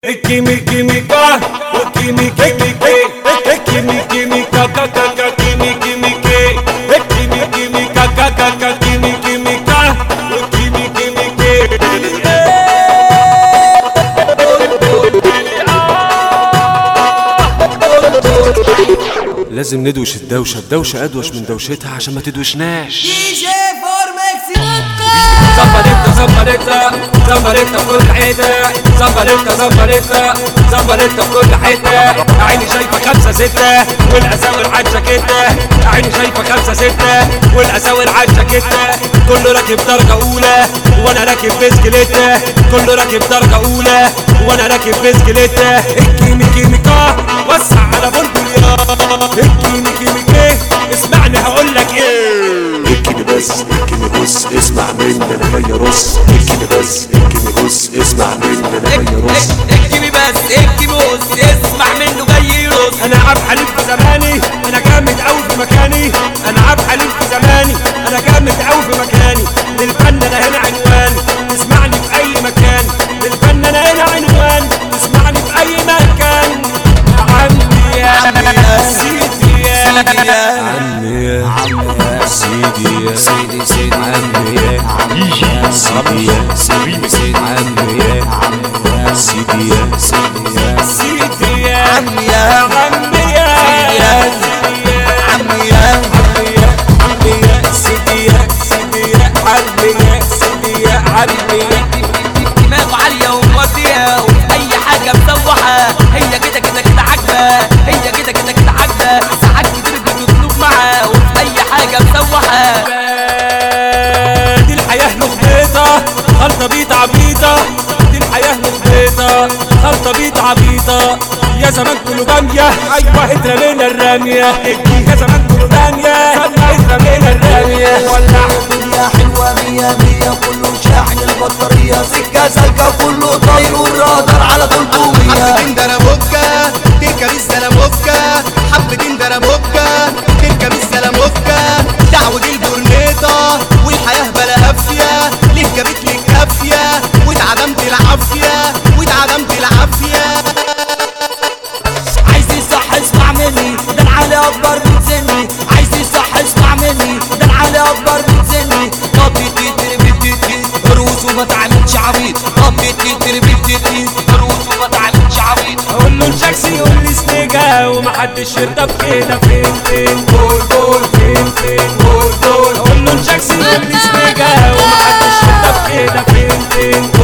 Kimi kimi ka, kimi kimi ke, kimi kimi ka ka ka ka, kimi kimi ke, kimi kimi ka ka ka ka, kimi kimi ka, kimi kimi ke. لازم ندوش الدوشة الدوشة أدوش من دوشتها عشان ما تدوشناش دي جي فورمكس Zambaretta, zambaretta, zambaretta في كل حتة زمبريتا زمبريتا زمبريتا في كل حتة عيني شايفة خمسة ستة والأساور على الجاكيتة عيني شايفة خمسة ستة والأساور على الجاكيتة كله راكب درجة أولى وأنا راكب بسكليتة كله راكب درجة أولى وأنا راكب بسكليتة الكيمي كيميكا وسع على بلبل يا الكيمي كيميكا اسمعني هقولك ايه اركني بس اركني بص اسمع مني انا جاي ارص اركني بس اركني بص اسمع مني انا جاي ارص اكتبي بس اكتبي بص اسمع منه جاي يرص انا عاب حليف في زماني انا جامد قوي في مكاني انا عاب حليف في زماني انا جامد قوي في مكاني للفن انا هنا عنوان تسمعني في اي مكان للفن انا هنا عنوان تسمعني في اي مكان يا عمي يا سيدي يا عمي يا سيدي يا سيدي سيدي عمي يا سيدي يا سيدي سيدي عمي يا سيدي يا سيدي يا سيدي يا عمي يا عمي يا عمي يا عمي يا عمي يا سيدي يا سيدي يا عمي يا سيدي يا عمي يا دماغه عالية ومودية وفي أي حاجة مسوحة هي كده كده كده عاجبة هي كده كده كده عاجبة ساعات كتير بتطلب معاه وفي أي حاجة مسوحة دي الحياة لخبيطة خلطة بيت عبيطة دي الحياة لخبيطة خلطة بيت عبيطة يا زمان كله بامية أيوة اترمينا الرامية يا زمان كله بامية اترمينا الرامية ولع الدنيا حلوة مية مية كله شاحن البطارية سكة سالكة كله طاير والرادار على 300 حبتين دربوكا تركب السلاموكا حبتين دربوكا تركب السلاموكا تعود البورنيطة والحياة بلا قافية ليه جابت لك كافية واتعدمت العافية واتعدمت العافية عايز يصح اسمع مني ده العالي اكبر من سني عايز يصح اسمع مني ده العالي اكبر من سني طب تيتر بتيتر روس وما تعملش عبيط طب تيتر بتيتر روس وما تعملش عبيط اقول له الجاكسي يقول لي سنيجا ومحدش يرضى بكده فين فين جول جول فين فين جول جول اقول له الجاكسي يقول لي سنيجا ومحدش يرضى بكده فين فين